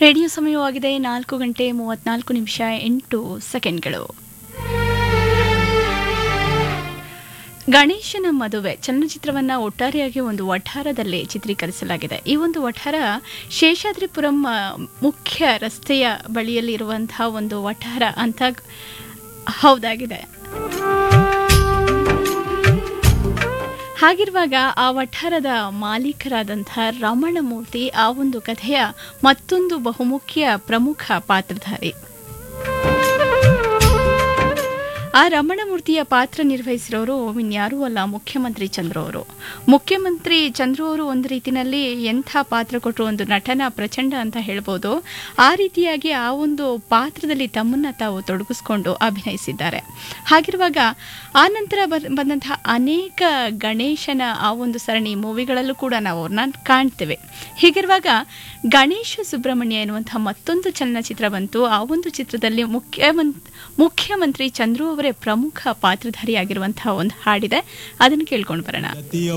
radio ಸಮಯವಾಗಿದೆ ನಾಲ್ಕು ಗಂಟೆ ಮೂವತ್ನಾಲ್ಕು ನಿಮಿಷ ಎಂಟು ಸೆಕೆಂಡ್ಗಳು ಗಣೇಶನ ಮದುವೆ ಚಲನಚಿತ್ರವನ್ನ ಒಟ್ಟಾರೆಯಾಗಿ ಒಂದು ವಠಾರದಲ್ಲಿ ಚಿತ್ರೀಕರಿಸಲಾಗಿದೆ ಈ ಒಂದು ವಠಾರ ಶೇಷಾದ್ರಿಪುರಂ ಆ, ಮುಖ್ಯ ರಸ್ತೆಯ ಬಳಿಯಲ್ಲಿ ಇರುವಂತಹ ಒಂದು ವಠಾರ ಅಂತ ಹೌದಾಗಿದೆ ಹಾಗಿರುವಾಗ ಆ ವಠಾರದ ಮಾಲೀಕರಾದಂತಹ ರಮಣಮೂರ್ತಿ ಆ ಒಂದು ಕಥೆಯ ಮತ್ತೊಂದು ಬಹುಮುಖ್ಯ ಪ್ರಮುಖ ಪಾತ್ರಧಾರಿ ಆ ರಮಣಮೂರ್ತಿಯ ಪಾತ್ರ ನಿರ್ವಹಿಸಿರೋರು ಇನ್ಯಾರೂ ಅಲ್ಲ ಮುಖ್ಯಮಂತ್ರಿ ಚಂದ್ರು ಅವರು ಮುಖ್ಯಮಂತ್ರಿ ಚಂದ್ರು ಅವರು ಒಂದು ರೀತಿನಲ್ಲಿ ಎಂಥ ಪಾತ್ರ ಕೊಟ್ಟರು ಒಂದು ನಟನ ಪ್ರಚಂಡ ಅಂತ ಹೇಳ್ಬೋದು ಆ ರೀತಿಯಾಗಿ ಆ ಒಂದು ಪಾತ್ರದಲ್ಲಿ ತಮ್ಮನ್ನ ತಾವು ತೊಡಗಿಸ್ಕೊಂಡು ಅಭಿನಯಿಸಿದ್ದಾರೆ ಹಾಗಿರುವಾಗ ಆ ನಂತರ ಬರ್- ಬಂದಂತಹ ಅನೇಕ ಗಣೇಶನ ಆ ಒಂದು ಸರಣಿ ಮೂವಿಗಳಲ್ಲೂ ಕೂಡ ನಾವು ಅವ್ರನ್ನ ಕಾಣ್ತೇವೆ ಹೀಗಿರುವಾಗ ಗಣೇಶ ಸುಬ್ರಹ್ಮಣ್ಯ ಎನ್ನುವಂತಹ ಮತ್ತೊಂದು ಚಲನಚಿತ್ರ ಬಂತು ಆ ಒಂದು ಚಿತ್ರದಲ್ಲಿ ಮುಖ್ಯಮಂತ್ ಮುಖ್ಯಮಂತ್ರಿ ಚಂದ್ರು ಅವರೇ ಪ್ರಮುಖ ಪಾತ್ರಧಾರಿಯಾಗಿರುವಂತಹ ಒಂದು ಹಾಡಿದೆ ಅದನ್ನು ಕೇಳ್ಕೊಂಡು ಬರೋಣ